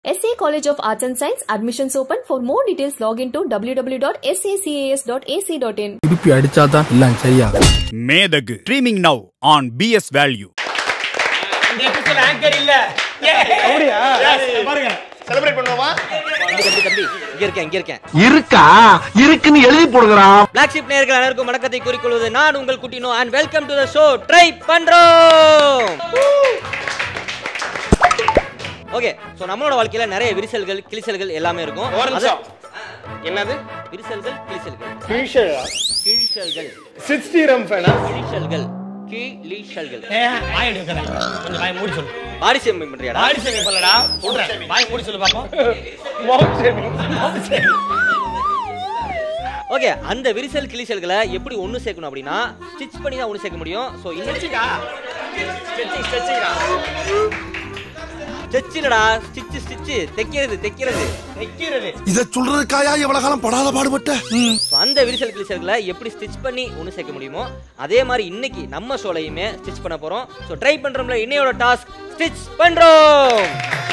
SA College of Arts and Science admissions open. For more details, log into www.sacas.ac.in. திருப்பி அடிச்சாதான் எல்லாம் சரியாகும் Methagu streaming now on BS value இந்த episode anchor இல்ல அப்படியா பாருங்க செலிப்ரேட் பண்ணுவோமா தம்பி தம்பி தம்பி இங்க இருக்கேன் இங்க இருக்கேன் இருக்கா இருக்குன்னு எழுதி போடுங்கடா பிளாக் ஷிப் நேயர்கள் அனைவருக்கும் வணக்கத்தை கூறிக்கொள்வது நான் உங்கள் குட்டினோ and welcome to the show try பண்றோம் ஓகே சோ நம்மளோட வாழ்க்கையில நிறைய விரிசல்கள் கிழிசல்கள் எல்லாமே இருக்கும் ஒரு அது- நிமிஷம் என்னது விரிசல்கள் கிழிசல்கள் ஃபியூச்சரா கிழிசல்கள் சிக்ஸ்டி ரம் ஃபேனா கிழிசல்கள் கிழிசல்கள் ஏ வாய் எடுக்கறேன் கொஞ்சம் வாய் மூடி சொல்லு பாடி சேமிங் பண்றியாடா பாடி சேமிங் பண்ணலடா சொல்றேன் வாய் மூடி சொல்லு பாப்போம் மவுத் ஷேமிங் ஓகே அந்த விரிசல் கிழிசல்களை எப்படி ஒண்ணு சேர்க்கணும் அப்படின்னா ஸ்டிச் பண்ணி தான் ஒண்ணு சேர்க்க முடியும் சோ இன்னைக்கு ஸ்ட்ரெச்சிங் ஸ்ட்ரெச்சிங்டா ஸ்டிச் இல்லடா ஸ்டிச் ஸ்டிச் தைக்கிறது தைக்கிறது வைக்கிறது இத சொல்றதுக்காயா எவ்வளவு காலம் படாத பாடுபட்ட So, அந்த விரிசல் கிழிசல்களை எப்படி ஸ்டிச் பண்ணி ஒன்று சேர்க்க முடியுமோ அதே மாதிரி இன்னைக்கு நம்ம ஷோலையுமே ஸ்டிச் பண்ண போறோம் ஸோ ட்ரை பண்றோம்ல இன்னையோட டாஸ்க் ஸ்டிச் பண்றோம்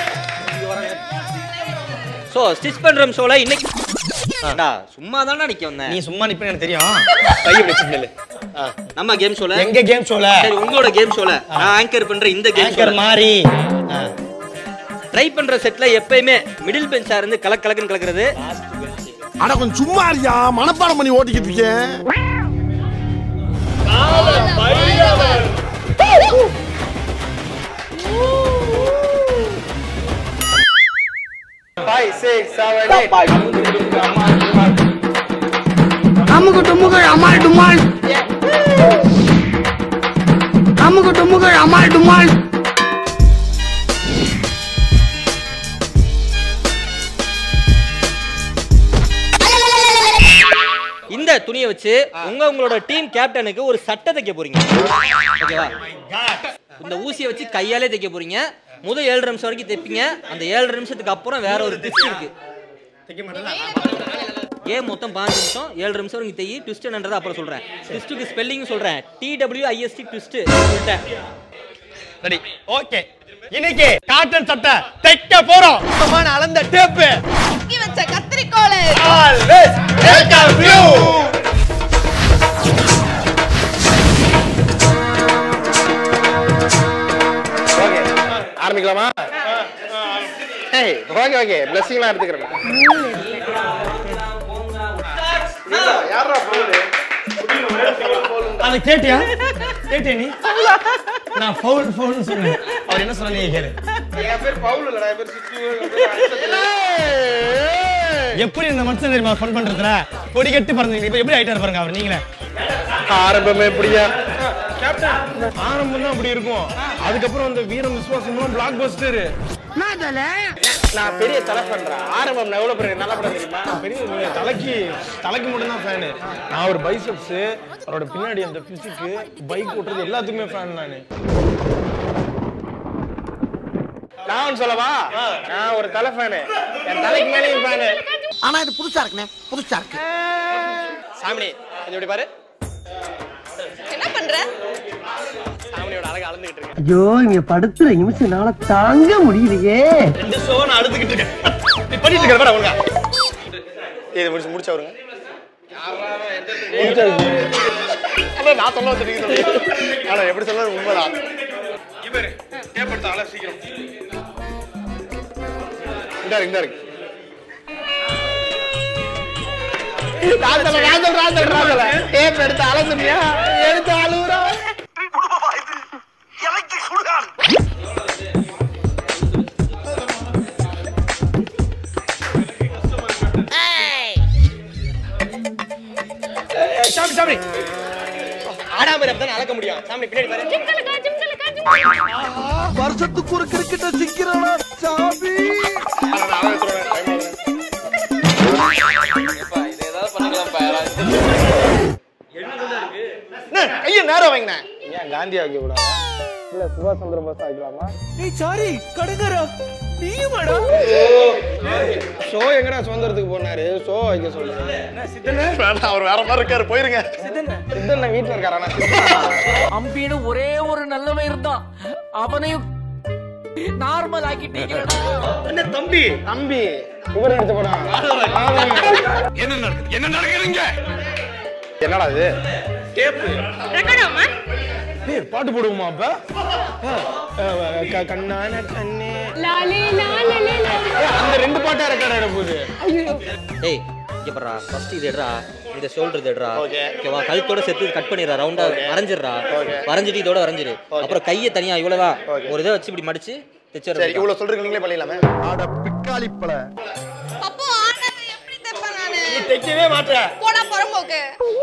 ஸோ ஸ்டிச் பண்றோம் ஷோல இன்னைக்கு டா, சும்மா தானே நிக்க வந்தேன் நீ சும்மா நிப்பேன்னு எனக்கு தெரியும் கை வச்சுக்கல நம்ம கேம் ஷோல எங்க கேம் ஷோல சரி உங்களோட கேம் ஷோல நான் ஆங்கர் பண்ற இந்த கேம் ஆங்கர் ஷோல மாதிரி ட்ரை பண்ற செட்ல எப்பயுமே மிடில் பெஞ்சா இருந்து கலக் கலக்குன்னு கலக்குறது ஆனா கொஞ்சம் சும்மா இருக்கியா மனப்பாடம் பண்ணி ஓட்டிக்கிட்டு இருக்கேன் ஃபைவ் சிக்ஸ் செவன் எயிட் அமுகு டுமுகள் அமால் டுமால் அமுகு டுமுகள் அமால் டுமால் இந்த துணியை வச்சு உங்க உங்களோட டீம் கேப்டனுக்கு ஒரு சட்டை தைக்க போறீங்க ஓகேவா இந்த ஊசியை வச்சு கையாலே தைக்க போறீங்க முதல் ஏழு நிமிஷம் வரைக்கும் தைப்பீங்க அந்த ஏழு நிமிஷத்துக்கு அப்புறம் வேற ஒரு ட்விஸ்ட் இருக்கு கேம் மொத்தம் பாஞ்சு நிமிஷம் ஏழு நிமிஷம் வரைக்கும் தையி ட்விஸ்ட் என்னன்றதை அப்புறம் சொல்றேன் ட்விஸ்ட்டுக்கு ஸ்பெல்லிங் சொல்றேன் டி டபிள்யூ ஐஎஸ்டி ட்விஸ்ட் சொல்லிட்டேன் ரெடி ஓகே இன்னைக்கு காட்டன் சட்டை தைக்க போறோம் சுத்தமான அளந்த டேப்பு வச்ச கத்திரிக்கோளு ஆல்வேஸ் வெல்கம் யூ ஓகே ஆரம்பிக்கலாமா ஏய் ஓகே ஓகே பிளஸ்ஸிங்லாம் எடுத்துக்கிறேன் யாரா போகுது அது கேட்டியா கேட்டியா நீ நான் ஃபவுல் ஃபவுல்னு சொன்னேன் அவர் என்ன சொன்னா நீங்க கேளு என் பேர் பவுல் இல்லடா என் பேர் சித்து எப்படி இந்த மனுஷன் தெரியுமா ஃபன் பண்றதுல கொடி கட்டி பறந்தீங்க இப்ப எப்படி ஆயிட்டாரு பாருங்க அவர் நீங்களே ஆரம்பமே எப்படியா ஆரம்பம் தான் அப்படி இருக்கும் அதுக்கப்புறம் அந்த வீரம் விசுவாசம் பிளாக் பஸ்டர் நான் பெரிய தலை பண்றேன் ஆரம்பம் நான் எவ்வளவு பெரிய நல்ல படம் தெரியுமா பெரிய நீங்க தலைக்கு தலைக்கு மட்டும் தான் ஃபேனு நான் ஒரு பைசப்ஸ் அவரோட பின்னாடி அந்த பிசிக்கு பைக் ஓட்டுறது எல்லாத்துக்குமே ஃபேன் நானு நான் ஒண்ணு சொல்லவா நான் ஒரு தலை ஃபேனு என் தலைக்கு மேலேயும் ஃபேனு ஆனா இது புதுசா இருக்குண்ணே புதுசா இருக்கு சாமினி கொஞ்சம் இப்படி பாரு என்ன பண்ற சாமினியோட அழகை அளந்துகிட்டு இருக்கேன் ஐயோ இங்க படுத்துற நிமிஷம்னால தாங்க முடியலையே ரெண்டு ஷோ நான் அழுதுகிட்டு இருக்கேன் நீ பண்ணிட்டு இருக்க பாரு ஒழுங்கா இது முடிச்சு முடிச்சு வருங்க அதான் நான் சொல்ல வச்சிருக்கேன் ஆனா எப்படி சொல்றது உண்மைதான் இவரு தேப்படுத்தாங்களா சீக்கிரம் இந்த இருக்கு இந்த இருக்கு நான் சொல்ல நான் சொல்றேன் நான் சொல்றேன் நான் சொல்றேன் டேப் எடுத்து அலசுனியா எடுத்து அழுகுறா சாமி சாமி ஆடாம இருந்தா அளக்க முடியும் சாமி பின்னாடி பாரு வருஷத்துக்கு ஒரு கிரிக்கெட்ட சிக்கிறானா சாமி கைய நேரம் வைங்கண்ணே ஏன் காந்தி ஆக்கி விடாம இல்ல சுபாஷ் சந்திர போஸ் ஆக்கலாமா சாரி கடுங்கரா நீயுமாடா ஷோ எங்கடா சுதந்திரத்துக்கு போனாரு ஷோ வைக்க சொல்லுங்க வேண்டாம் அவர் வேற மாதிரி இருக்காரு போயிருங்க சித்தன் வீட்டுல இருக்காரு ஆனா அம்பின்னு ஒரே ஒரு நல்லவன் இருந்தான் அவனையும் என்ன தம்பி தம்பி இவர் நடிச்ச படம் என்ன நடக்குது என்ன நடக்குதுங்க என்னடா இது டேப்பு ஏய் பாட்டு போடுவோமா அப்ப ஆ, ஆ, க- கண்ணான கண்ணே ஏய், அந்த ரெண்டு பாட்டா ரெக்கார்ட் ஆயிட போகுது ஏய் இங்க பாருடா ஃபர்ஸ்ட் இது எடுறா இந்த ஷோல்டர் இது எடுறா Okay. ஓகேவா கழுத்தோட சேர்த்து கட் பண்ணிடுறா ரவுண்டா வரைஞ்சிடுறா Okay. வரைஞ்சிட்டு இதோட வரைஞ்சிரு அப்புறம் கையை தனியா இவ்வளவுதான் Okay. ஒரு இதை வச்சு இப்படி மடிச்சு சரி தைச்சிடுறா இவ்வளவு சொல்றீங்க நீங்களே பண்ணிடலாமே ஆட பிக்காளிப்பழ அப்போ ஆனா எப்படி தைப்பேன் நானு தைக்கவே மாட்டேன் போடா புறம்போக்கு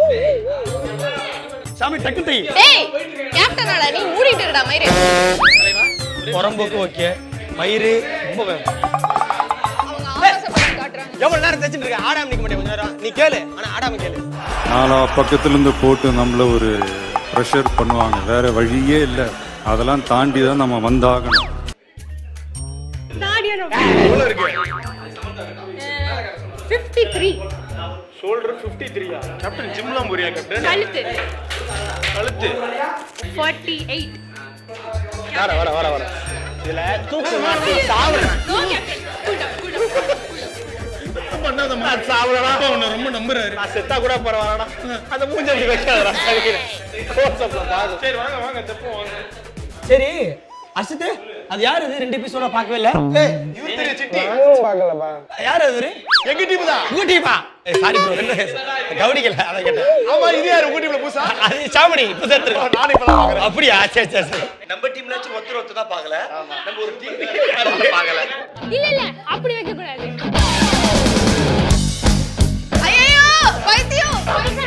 சாமி டக்கு தை டேய் கேப்டனாடா நீ மூடிட்டு இருக்கடா மயிறு புறம்போக்கு ஓகே மயிறு ரொம்ப வேணும் அவங்க ஆபாசப்பட்டு காட்டுறாங்க எவ்வளவு நேரம் தைச்சிட்டு இருக்க ஆடாம நிக்க மாட்டேன் கொஞ்ச நேரம் நீ கேளு ஆனா ஆடாம கேளு நாலா பக்கத்துலேருந்து போட்டு நம்மள ஒரு ப்ரெஷர் பண்ணுவாங்க வேற வழியே இல்லை அதெல்லாம் தாண்டி தான் நம்ம வந்தாகணும் எவ்வளவு இருக்கு ஃபிஃப்டி த்ரீ ஷோல்டர் 53 ஆ கேப்டன் ஜிம்லாம் போறியா கேப்டன் கழுத்து கழுத்து ஃபார்ட்டி எயிட் வர வர வர வர இதுல தூக்கு மாட்டி சாவுறேன் no captain cool down cool down பண்ணாதம்மா சாவுறடா உன்னை ரொம்ப நம்புறாரு நான் செத்தா கூட பரவாயில்லடா அந்த மூஞ்ச அப்படி வைக்காதடா க்ளோஸ்அப்ல பாரு சரி வாங்க வாங்க தப்பு வாங்க சரி அர்ஷித் அது யார் இது ரெண்டு எபிசோட பார்க்கவே இல்ல இவர் தெரிய சிட்டி பாக்கலப்பா யார் அது எங்க டீம் தான் உங்க டீமா சாரி ப்ரோ என்ன கவனிக்கல அத கேட்டேன் ஆமா இது யாரு உங்க டீம்ல புதுசா அது சாமணி இப்ப சேர்த்து நானே இப்பதான் பாக்குறேன் அப்படியா சரி சரி சரி நம்ம டீம்ல ஒருத்தர் ஒருத்தர் தான் பார்க்கல நம்ம ஒரு டீம் பார்க்கல இல்ல இல்ல அப்படி வைக்க கூடாது ஐயோ பைத்தியம்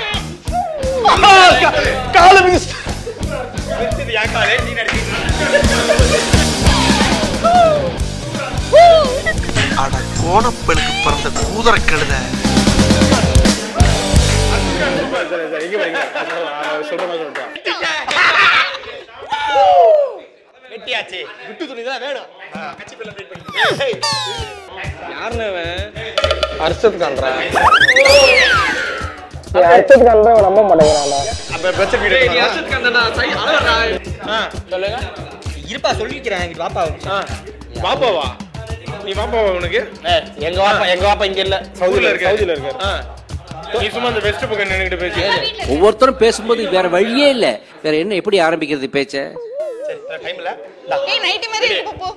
கால மிஸ் இது யாக்காலே நீ நடிச்சு அட கோணப்பெருக்கு பிறந்த கூதர கழுத சரி சரி இங்க வரீங்க சொல்ற மாதிரி சொல்றேன் வெட்டியாச்சு விட்டு துணி தான் வேணும் கட்சி பிள்ளை வெயிட் பண்ணி யாருன்னு அவன் அர்ஷத் கான்றா அர்ஷத் கான்றா நம்ப மாட்டேங்கிறான்டா அப்ப பிரச்சனை வீடு அர்ஷத் கந்தனா சை அளவடா சொல்லுங்க இருப்பா சொல்லிக்கிறேன் இங்க பாப்பா பாப்பாவா நீ பாப்பாவா உனக்கு எங்க வாப்பா எங்க வாப்பா இங்க இல்ல சவுதில இருக்க சவுதில இருக்காரு நீ சும்மா அந்த வெஸ்ட் பக்கம் நின்னுகிட்டு பேசி ஒவ்வொருத்தரும் பேசும்போது வேற வழியே இல்ல வேற என்ன எப்படி ஆரம்பிக்கிறது பேச்ச சரி டைம்ல ஏய் நைட்டி மாதிரி இருக்கு போ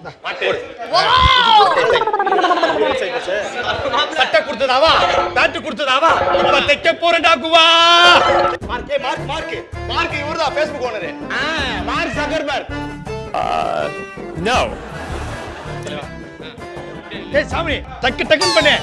சட்டை கொடுத்ததாவா பேண்ட் கொடுத்ததாவா இப்ப தைக்க போறேன்டா குவா மார்க் ஏய் மார்க் மார்க் மார்க் இவர்தான் Facebook owner Mark Zuckerberg no ஏய் சாமி டக்கு டக்குன்னு பண்ணு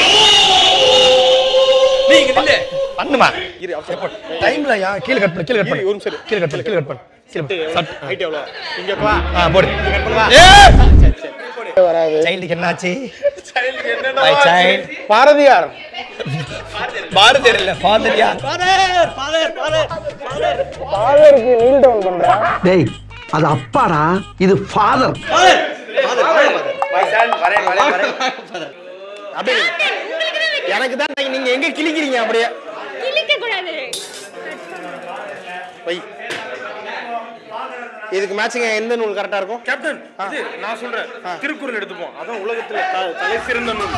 நீங்க நில்லு பண்ணுமா இரு அவசரம் டைம்ல யா கீழ கட் பண்ணு கீழ கட் பண்ணு ஒரு நிமிஷம் இரு. கீழ கட் பண்ணு கீழ கட் பண்ணு கீழ பண்ணு. சட் ஹைட் எவ்வளவு இங்க வா ஆ போடு கட் பண்ணவா சைல்டுக்கு என்னாச்சு சைல்டுக்கு என்னடா My child. பாரதியார் பாரதியார் இல்ல ஃபாதர் யா ஃபாதர் ஃபாதர் ஃபாதர் ஃபாதருக்கு நீல் டவுன் பண்றா டேய் அது அப்பாடா இது ஃபாதர் மை சன் வரேன் வரேன் வரேன் அப்படியே எனக்கு தான் நீங்க எங்க கிழிக்கிறீங்க அப்படியே கிழிக்க கூடாது வை இதுக்கு மேட்சிங் எந்த நூல் கரெக்டா இருக்கும் கேப்டன் இது நான் சொல்றேன் திருக்குறள் எடுத்துப்போம் அதான் உலகத்துல த- தலை சிறந்த நூல்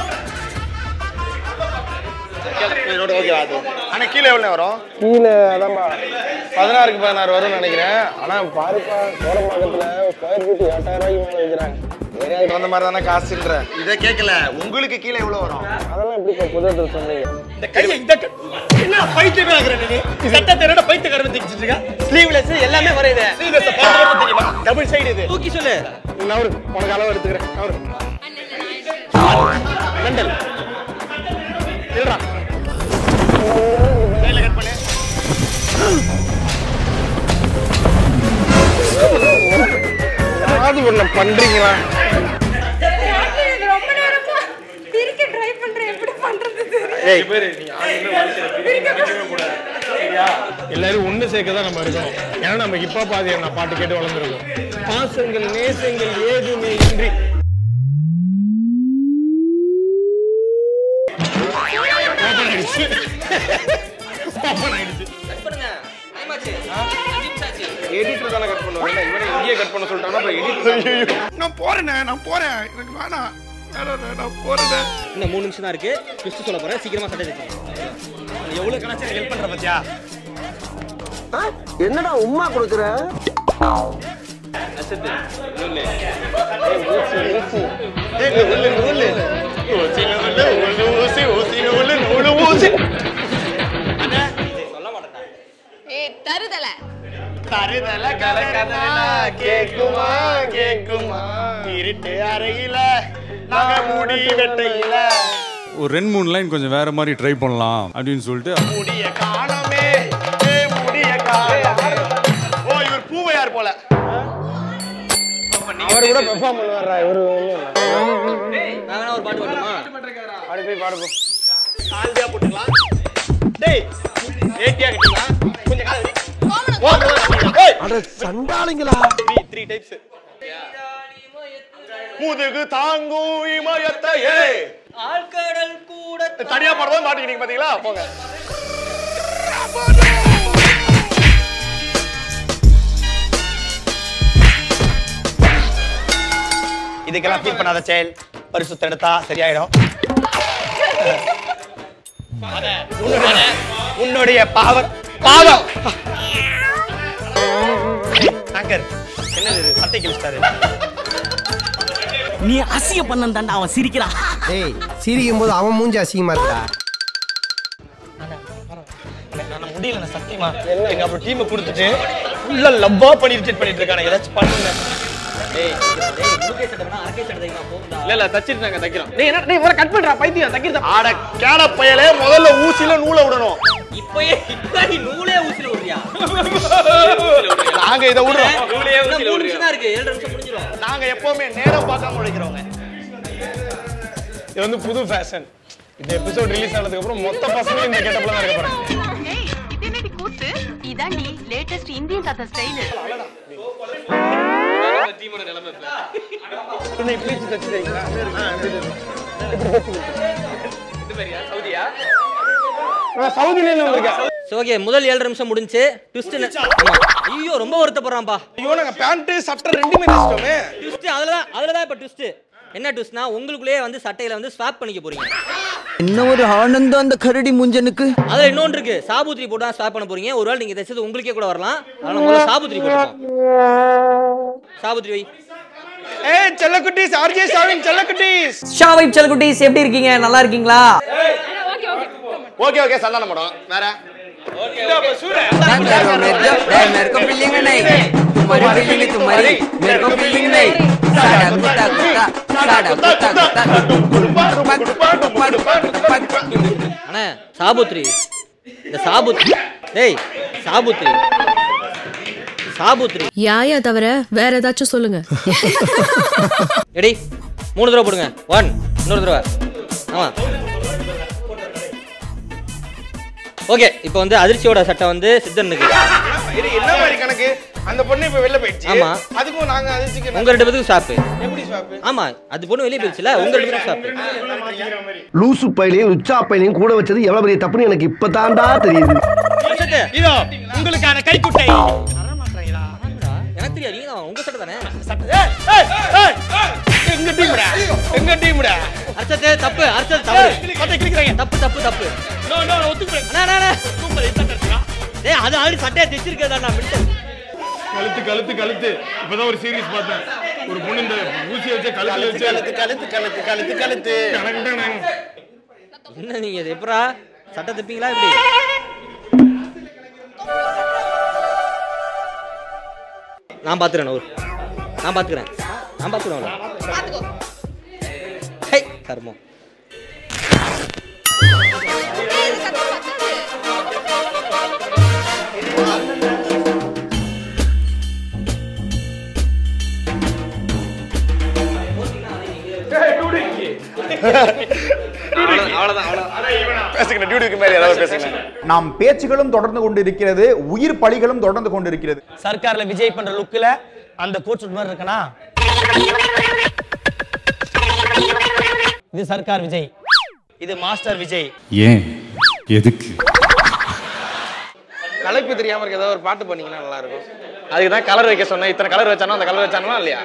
ஓகே அது ஆனா கீழே எவ்வளவு வரும் கீழே அதான்பா பதினாறுக்கு பதினாறு வரும்னு நினைக்கிறேன் ஆனா பாருப்பா கோடம்பாக்கத்துல ஸ்கொயர் ஃபீட் எட்டாயிரம் ரூபாய்க்கு மேல வைக்கிறாங்க ஏரியாவுக்கு வந்த மாதிரி தானே காசுன்ற இதை கேட்கல உங்களுக்கு கீழே எவ்வளவு வரும் அதெல்லாம் எப்படி புதத்தில் சொன்னீங்க இந்த கையை இந்த க- என்ன பைத்தியமே ஆகுற நீ சட்டத்தை என்னடா பைத்தியக்காரன் தைச்சிட்டு இருக்க ஸ்லீவ்லெஸ் எல்லாமே வருது ஸ்லீவ்லெஸ் பாத்து தெரியுமா டபுள் சைடு இது தூக்கி சொல்லு நவரு உனக்கு அளவு எடுத்துக்கிறேன் நவரு மெண்டல் இல்லடா கையில கட் பண்ணு ஏதாவது ஒண்ணு பண்றீங்களா ரொம்ப நேரமா பிரிக்க ட்ரை பண்றேன் எப்படி பண்றது ஏய் பேரு நீ ஆளுமே வாழ்க்கையில பிரிக்க நினைக்கவே கூடாது சரியா எல்லாரும் ஒண்ணு சேர்க்க தான் நம்ம இருக்கணும் ஏன்னா நம்ம ஹிப்பா பாதி நான் பாட்டு கேட்டு வளர்ந்துருக்கோம் பாசங்கள் நேசங்கள் ஏதுமே இன்றி Open ஆயிடுச்சு. Open ஆயிடுச்சு. கட் பண்ணுங்க டைம் ஆச்சு அஞ்சு நிமிஷம் ஆச்சு எடிட்டர் தானே கட் பண்ணுவாங்க இவனை இங்கேயே கட் பண்ண சொல்லிட்டாங்கன்னா அப்புறம் எடிட்டர் நான் போறேனே நான் போறேன் எனக்கு வேணாம் வேணாம், நான் போறேனே இன்னும் மூணு நிமிஷம் தான் இருக்கு ட்விஸ்ட் சொல்ல போறேன் சீக்கிரமா சட்டை தைக்கணும் எவ்வளவு கணக்கு ஹெல்ப் பண்ற பத்தியா என்னடா உம்மா கொடுக்குற ஏய் தருதல தருதல கலக்கதல கேக்குமா கேக்குமா இருட்டு அறையில நாங்க முடி வெட்டையில ஒரு ரெண்டு மூணு லைன் கொஞ்சம் வேற மாதிரி ட்ரை பண்ணலாம் அப்படின்னு சொல்லிட்டு முடிய காணமே ஏ முடிய காணமே ஓ இவர் பூவையார் போல அவர் கூட பெர்ஃபார்ம் பண்ணுவாரா இவரு நான் வேணா ஒரு பாட்டு பாட்டுமா அப்படி போய் பாடு போ சாந்தியா போட்டுக்கலாம் டேய் ஏட்டியா கட்டிக்கலாம் கொஞ்சம் கால வை. ஓ, ஏய் அட சண்டாளிங்களா த்ரீ த்ரீ டைப்ஸ் முதுகு தாங்கும் இமயத்தையே ஆழ்கடல் கூட தனியா பாடும்போது மாட்டிக்கிட்டீங்க பாத்தீங்களா போங்க இதுக்கெல்லாம் ஃபீல் பண்ணாத செயல் பரிசுத்த எடுத்தா சரியாயிடும் உன்னுடைய- உன்னுடைய பாவம் பாவம் சங்கர் என்னது இது? சட்டை கிழிச்சிட்டாரு நீ அசிய பண்ண தாண்டா அவன் சிரிக்கிறான் டேய் சிரிக்கும் போது அவன் மூஞ்சி அசிங்கமா இருக்கா நான் முடியல சத்தியமா எங்க அப்புறம் டீமை கொடுத்துட்டு உள்ள லவ்வா பண்ணி ரிஜெக்ட் பண்ணிட்டு இருக்கானே ஏதாச்சும் பண்ணுங்க டேய் டேய் முழுக்கே சட்டை வேணா அரக்கை சட்டை தைக்கலாம் போகும்டா இல்ல இல்ல தச்சிட்டு நாங்க தைக்கிறோம் டேய் என்ன டேய் இவரை கட் பண்றா பைத்தியம் தைக்கிறது ஆட கேட பயலே முதல்ல ஊசில நூலை விடணும் இப்பயே இப்ப நீ நூலே ஊசில விடுறியா நாங்க இத விடுறோம் இன்னும் மூணு நிமிஷம் தான் இருக்கு ஏழு நிமிஷம் முடிஞ்சிடும் நாங்க எப்பவுமே நேரம் பார்க்காம உழைக்கிறவங்க இது வந்து புது ஃபேஷன் இந்த எபிசோட் ரிலீஸ் ஆனதுக்கு அப்புறம் மொத்த பசங்களும் இந்த கெட்டப்ல தான் இருக்க போறாங்க ஏய் இது என்னடி கூத்து இதாண்டி லேட்டஸ்ட் இந்தியன் தாத்தா ஸ்டைல் இப்படி ப்ளீச் தச்சு தைங்களா சவுதியில என்ன வந்திருக்கா சரி ஓகே முதல் ஏழு நிமிஷம் முடிஞ்சு ட்விஸ்ட் ஆமா ஐயோ ரொம்ப வருத்தப்படுறான்பா ஐயோ நாங்க பேண்ட் சட்டை ரெண்டுமே தைச்சிட்டோமே ட்விஸ்ட் அதுல தான் அதுல தான் இப்ப ட்விஸ்ட் என்ன ட்விஸ்ட்னா உங்களுக்குள்ளேயே வந்து சட்டையில வந்து ஸ்வாப் பண்ணிக்க போறீங்க என்ன ஒரு ஆனந்தம் அந்த கரடி முஞ்சனுக்கு அதுல இன்னொன்று இருக்கு சாபுத்திரி போட்டு தான் ஸ்வாப் பண்ண போறீங்க ஒருவேளை நீங்க தைச்சது உங்களுக்கே கூட வரலாம் அதனால முதல்ல சாபுத்திரி போட்டுப்போம் சாபுத்திரி வை ஏய் செல்லக்குட்டீஸ் ஆர்ஜே சாவின் செல்லக்குட்டீஸ் ஷாவை செல்குட்டீஸ் எப்படி இருக்கீங்க நல்லா இருக்கீங்களா ஓகே ஓகே சந்தானம் படம் வேற मेरे को फीलिंग नहीं तुम्हारी फीलिंग तुम्हारी मेरे को फीलिंग नहीं साड़ा कुत्ता कुत्ता साड़ा कुत्ता कुत्ता அண்ணா சாபுத்ரி இந்த சாபுத்ரி டேய் சாபுத்ரி சாபுத்ரி யாயா தவிர வேற ஏதாச்சும் சொல்லுங்க எடி மூணு தடவை போடுங்க ஒன் இன்னொரு தடவை ஆமா ஓகே இப்போ வந்து அதிர்ச்சியோட சட்டை வந்து சித்தனுக்கு இது என்ன மாதிரி கணக்கு அந்த பொண்ணு இப்ப வெளில போயிடுச்சு ஆமா. அதுக்கும் நாங்க அதிர்ச்சிக்கு உங்க ரெண்டு பேத்துக்கும் ஸ்டாப்பு எப்படி ஸ்வாப் ஆமா அது பொண்ணு வெளியே போயிடுச்சுல உங்க ரெண்டு பேரும் ஸ்டாப்பு லூசு பையனையும் உச்சா பையனையும் கூட வச்சது எவ்வளவு பெரிய தப்புன்னு எனக்கு இப்பதான்டா தெரியுது இதோ உங்களுக்கான கைக்குட்டை எனக்கு தெரியாது நீங்க தான் உங்க சட்டை தானே எங்க டீம்டா எங்க டீம்டா அர்ச்சத்தை தப்பு அர்ச்சத்தை தப்பு சட்டை கிளிக்கிறாங்க தப்பு தப்பு தப்பு நோ நோ ஒத்துக்கிறேன் அண்ணா அண்ணா, அண்ணா சூப்பர் இது சட்டை டேய் அது ஆல்ரெடி சட்டையை தைச்சிருக்கதா நான் மின்ட்டு கழுத்து கழுத்து கழுத்து இப்பதான் ஒரு சீரிஸ் பார்த்தேன் ஒரு பொண்ணு இந்த ஊசியை வச்சு கழுத்துல வச்சு கழுத்து கழுத்து கழுத்து கழுத்து கழுத்து கணக்கு தான் நாங்க என்ன நீங்க இது எப்பரா சட்டை தைப்பீங்களா எப்படி நான் பாத்துக்கிறேன் ஒரு நான் பாத்துக்கிறேன் நான் பாத்துக்கிறேன் ஹே கர்மம் பேசுங்க டியூட்டிக்கு மேல ஏதாவது பேசுங்க நாம் பேச்சுகளும் தொடர்ந்து கொண்டிருக்கிறது உயிர் பலிகளும் தொடர்ந்து கொண்டிருக்கிறது சர்க்கார்ல விஜய் பண்ற லுக்ல அந்த கோட் சூட் மாதிரி இருக்கனா இது சர்க்கார் விஜய் இது மாஸ்டர் விஜய் ஏன் எதுக்கு கலைப்பு தெரியாம இருக்க ஏதாவது ஒரு பாட்டு பண்ணீங்கன்னா நல்லா இருக்கும் அதுக்கு தான் கலர் வைக்க சொன்னேன் இத்தனை கலர் வச்சானோ அந்த கலர் வச்சானோ இல்லையா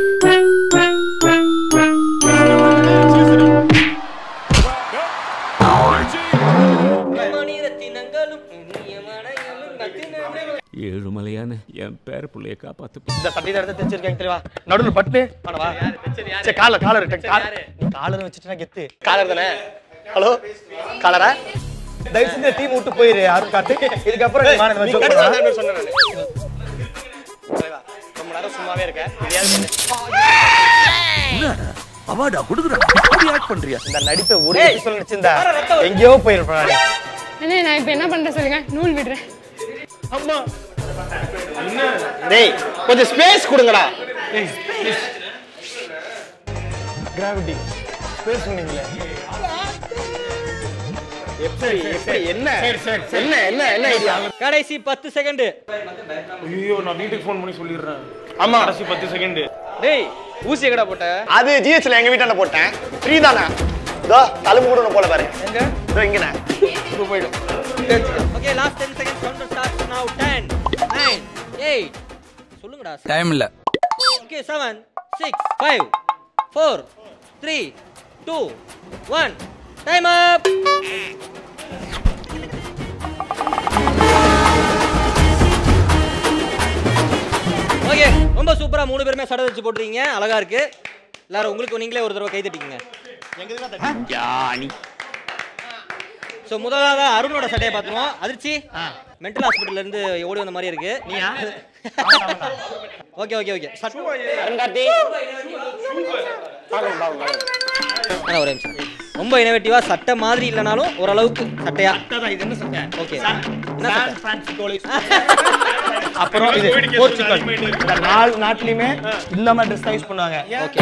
ஏழுமலையான என் பேர பிள்ளைய காப்பாத்து இந்த சட்டை தான் எடுத்து தைச்சிருக்கேன் தெரியவா நடுவில் பட்டு பண்ணவா சரி காலர் காலர் காலர் காலர் வச்சுட்டு கெத்து காலர் தானே ஹலோ காலரா தயவு செஞ்சு டீம் விட்டு போயிரு யாரும் காட்டு இதுக்கப்புறம் நீ மானத்தை வச்சு joke பண்ணலாம். தலைவா, ரொம்ப நேரம் சும்மாவே இருக்க அவார்டா கொடுக்குறா அப்படி ஆக்ட் பண்றியா இந்த நடிப்பை ஒரு எபிசோட் நடிச்சிருந்தா எங்கேயோ போயிருப்பேன் அண்ணே நான் இப்போ என்ன பண்றேன் சொல்லுங்க நூல் விடுறேன் அம்மா டேய் கொஞ்சம் ஸ்பேஸ் கொடுங்கடா கிராவிட்டி ஸ்பேஸ் சொன்னீங்களே எப்படி எப்படி என்ன என்ன என்ன என்ன ஐடியா கடைசி பத்து செகண்ட் ஐயோ நான் வீட்டுக்கு ஃபோன் பண்ணி சொல்லிடுறேன் ஆமா கடைசி பத்து செகண்ட் டேய் ஊசி எங்கடா போட்ட அது ஜிஹெச்ல எங்க வீட்டாண்ட போட்டேன் ஃப்ரீ தானே இதோ தழும்பு கூட ஒண்ணு போல பாரு எங்க இதோ இங்கண்ணே இப்போ போயிடும் okay last 10 seconds counter starts now 10 9 8 சொல்லுங்கடா டைம் இல்ல ஓகே 7 6 5 4 3 2 1 டைம் அப் ஓகே ரொம்ப சூப்பரா மூணு பேருமே சடை வச்சு போட்டுறீங்க அழகா இருக்கு எல்லாரும் உங்களுக்கு நீங்களே ஒரு தடவை கை தட்டிக்கங்க ஸோ முதலாவது அருணோட சட்டையை பார்த்துருவோம் அதிர்ச்சி மென்டல் ஹாஸ்பிட்டல்ல இருந்து ஓடி வந்த மாதிரி இருக்கு நீயா ஓகே ஓகே ஓகே அருங்காட்டி அதான் ஒரு நிமிஷம் ரொம்ப இனோவேட்டிவா சட்டை மாதிரி இல்லைனாலும் ஓரளவுக்கு சட்டையா இது என்ன சட்டை ஓகே என்ன சட்டை அப்புறம் இது போர்ச்சுகல் இந்த நாலு நாட்டிலயுமே இல்லாம ட்ரெஸ் தான் யூஸ் பண்ணுவாங்க ஓகே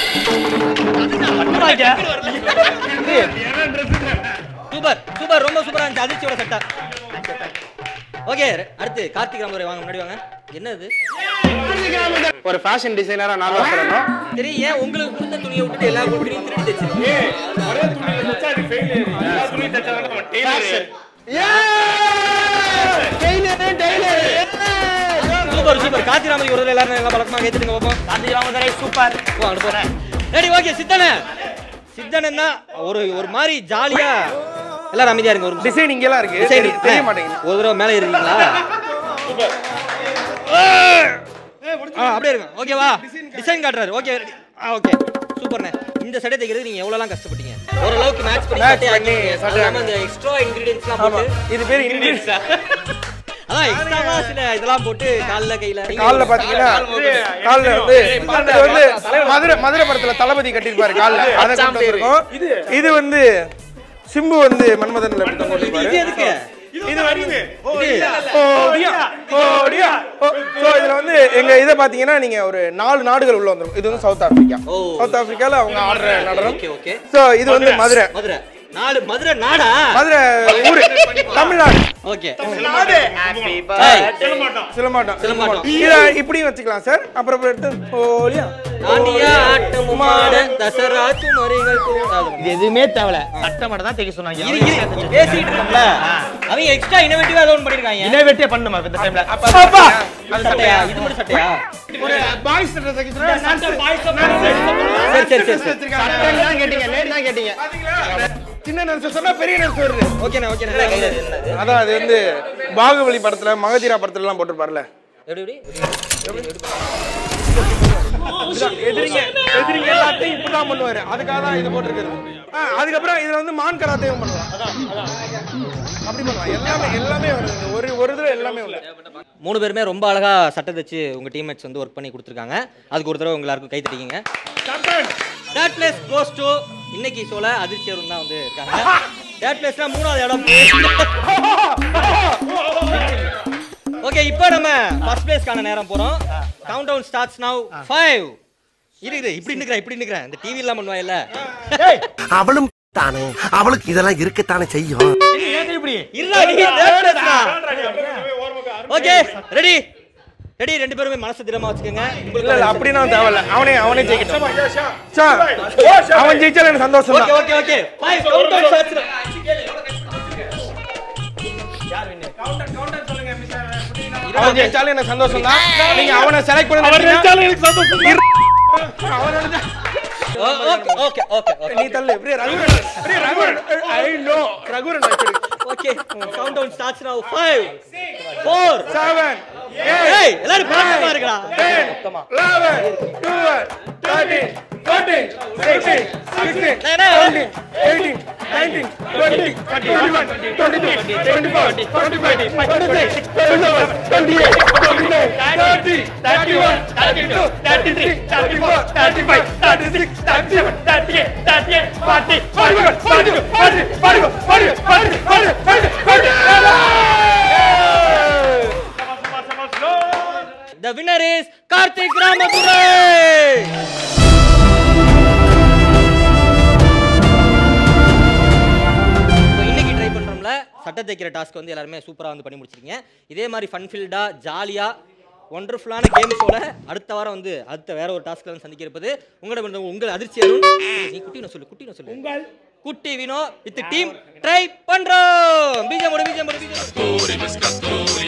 சூப்பர் சூப்பர் ரொம்ப சூப்பரா இருந்துச்சு அதிர்ச்சியோட சட்டை ஓகே அடுத்து கார்த்திக் ராமதுரை வாங்க முன்னாடி வாங்க என்ன இது ஒரு ஃபேஷன் டிசைனரா நான் தான் சொல்லணும் சரி ஏன் உங்களுக்கு கொடுத்த துணியை விட்டுட்டு எல்லா துணியும் திருடி தச்சிருக்கீங்க ஒரே துணியில தைச்சா அது failure. எல்லா துணியும் தைச்சா தானே நம்ம tailor. Super super Karthik Ramadurai ஒரு தடவை எல்லாரும் நல்லா பழக்கமா கேட்டுங்க பாப்போம் காந்தி ராமதுரை சூப்பர் போ அங்க போறேன் ரெடி ஓகே சித்தனே சித்தனன் தான் ஒரு ஒரு மாதிரி ஜாலியா எல்லாரும் அமைதியா இருங்க ஒரு நிமிஷம். டிசைன் இங்கெல்லாம் இருக்கு Design. தெரிய- தெரிய மாட்டேங்குது ஒரு தடவை மேலே இருக்கீங்களா ஆ அப்படியே இருங்க ஓகேவா டிசைன் காட்டுறாரு ஓகே ஆ ஓகே சூப்பர்ண்ணே இந்த சட்டை தைக்கிறது நீங்க எவ்வளவுலாம் கஷ்டப்பட்டீங்க ஓரளவுக்கு மேட்ச் பண்ணி Match சட்டை பண்ணி ஆக்கி சட்டை அது இந்த எக்ஸ்ட்ரா இன்கிரிடியன்ஸ்லாம் ஆமா போட்டு இது பேர் இங்கிலீஷ் அதான் எக்ஸ்ட்ராவா சில இதெல்லாம் போட்டு கால்ல கையில கால்ல பாத்தீங்கன்னா கால்ல வந்து இது வந்து மதுரை மதுரை படத்துல தளபதி கட்டிருப்பாரு கால்ல அதை கொண்டு வந்திருக்கோம் இது வந்து சிம்பு வந்து மன்மதன்ல இப்படி தான் போட்டிருப்பாரு இது எதுக்கு இது வந்து ஓடியா ஓடியா சோ இதுல வந்து எங்க இத பாத்தீங்கன்னா நீங்க ஒரு நாலு நாடுகள் உள்ள வந்துரும் இது வந்து சவுத் ஆப்பிரிக்கா ஓ. சவுத் ஆப்பிரிக்கால அவங்க ஆடுற நடனம் ஓகே ஓகே சோ இது வந்து மதுரை மதுரை நாடு மதுரை நாடா மதுரை ஊரு தமிழ்நாடு ஓகே ஏய், சிலம்பாட்டம் சிலம்பாட்டம். இத இப்படியும் வச்சுக்கலாம் சார் அப்புறம் அப்புறம் எடுத்து ஓடியா ஆண்டியா ஆட்டம் மாட தசரா குமரிகள் கூடாது இது எதுவுமே தேவையில்ல சட்டை மட்டும் தான் தைக்க சொன்னாங்க இரு, இரு, பேசிட்டு இருக்கோம்ல அவங்க எக்ஸ்ட்ரா இனோவேட்டிவா ஏதோ ஒன்று பண்ணிருக்காங்க இனோவேட்டே பண்ணுமா இந்த டைம்ல அப்பா இது சட்டையா இது மட்டும் சட்டையா ஒரு பாய்ஸ் சரி சரி சரி சரி தான் கேட்டீங்க லேட் தான் கேட்டீங்க சின்ன நர்ஸ் சொன்னா பெரிய நர்ஸ் வருது ஓகேண்ணா ஓகேண்ணா கையில இது என்னது அதான் அது வந்து பாகுபலி படத்துல மகதீரா படத்துல எல்லாம் போட்டிருப்பாருல எப்படி எப்படி இதுதான், எதிரிங்க எதிரிங்க எல்லாத்தையும் இப்படிதான் பண்ணுவாரு அதுக்காக தான் இது போட்டிருக்கிறது ஆ, அதுக்கப்புறம் இதுல வந்து மான் கராத்தையும் பண்ணலாம் அப்படி பண்ணலாம் எல்லாமே எல்லாமே வருது ஒரு ஒரு இதுல எல்லாமே உள்ள மூணு பேருமே ரொம்ப அழகா சட்டை தச்சு உங்க டீம்மேட்ஸ் வந்து ஒர்க் பண்ணி கொடுத்துருக்காங்க அதுக்கு ஒரு தடவை உங்க எல்லாருக்கும் கை தட்டிக்கிங்க தேர்ட் பிளேஸ் கோஸ் டு இன்னைக்கு ஷோல அதிர்ச்சி அருண் தான் வந்து இருக்காங்க தேர்ட் பிளேஸ்ல மூணாவது இடம் ஓகே இப்போ நம்ம ஃபர்ஸ்ட் பிளேஸ்க்கான நேரம் போறோம் countdown starts now five இருக்குது இப்படி நிக்கிறேன் இப்படி நிக்கிறேன் இந்த டிவி எல்லாம் பண்ணுவாயில்ல அவளும் தானே அவளுக்கு இதெல்லாம் இருக்கத்தானே செய்யும் இப்படி இல்ல நீ third place தான். ஓகே ரெடி ரெடி ரெண்டு பேருமே மனசு திடமா வச்சுக்கோங்க இல்ல இல்ல அப்படின்னா தேவையில்ல அவனே அவனே ஜெயிக்கட்டும் சார், அவன் ஜெயிச்சாலும் எனக்கு சந்தோஷம் ஓகே தான் okay okay five countdown starts அவன் ஜெயிச்சாலும் எனக்கு சந்தோஷம் தான் நீங்க அவனை செலக்ட் பண்ணி அவர் நினைச்சாலும் எனக்கு சந்தோஷம் தான். அவன் நினைச்சா ஓகே ஓகே ஓகே நீ தள்ளு அப்படியே ரகுவரன் அப்படியே Raghuvaran I know Raghuvaran okay countdown starts now 5 4 7 ஏய் எல்லாரும் பக்கமா இருக்கடா 11 12 13 14 16 16 17 18 19 20 21 22 24 25 26 27 28 29 30 31 32 33 34 35 36 37 38 38 40 41 42 43 44 45 46 The winner is Karthik Ramadurai. இப்போ இன்னைக்கு ட்ரை பண்றோம்ல சட்டை தைக்கிற டாஸ்க் வந்து எல்லாருமே சூப்பரா வந்து பண்ணி முடிச்சிருக்கீங்க இதே மாதிரி ஃபன்ஃபில்டா ஜாலியா ஒண்டர்ஃபுல்லான கேம் ஷோல அடுத்த வாரம் வந்து அடுத்த வேற ஒரு டாஸ்க்ல வந்து சந்திக்க இருப்பது உங்களோட வந்து உங்கள் அதிர்ச்சி அருண் நீ குட்டினு சொல்லு குட்டினு சொல்லு உங்கள் குட்டி வினோ வித் டீம் ட்ரை பண்றோம் பீஜம் போடு பீஜம் போடு பீஜம் போடு.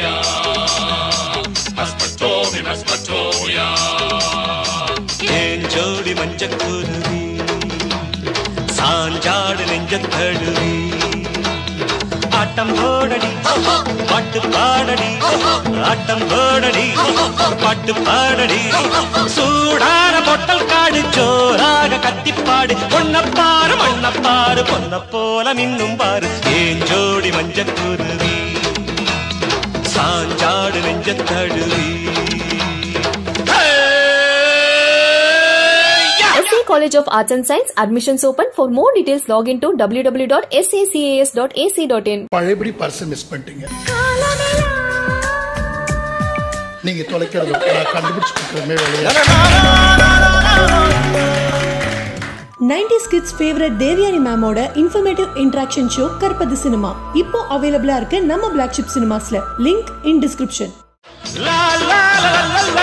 ஏன் ஜோடி மஞ்சக்குருவி சாஞ்சாடு நெஞ்ச தழுவி ஆட்டம் போடடி பாட்டு பாடடி ஆட்டம் போடடி பாட்டு பாடடி சூடான பொட்டல் காடு ஜோராக கத்திப்பாடு பொன்னப்பாரு மண்ணப்பாரு பொன்ன போல மின்னும் பாரு ஏன் ஜோடி மஞ்சக்குருவி சாஞ்சாடு நெஞ்ச தழுவி SA College of Arts and Science admissions open. For more details, log into www.sacas.ac.in. பழையபடி பர்ஸ் மிஸ் பண்ணிட்டீங்க நீங்க தொலைக்கிறது நான் கண்டுபிடிச்சு கொடுக்குறமே வேலையா நைன்டிஸ் கிட்ஸ் ஃபேவரட் தேவியானி மேமோட இன்ஃபர்மேட்டிவ் இன்ட்ராக்ஷன் ஷோ கற்பது சினிமா இப்போ அவைலபிளா இருக்கு நம்ம பிளாக் ஷிப் சினிமாஸ்ல link in description La la la la la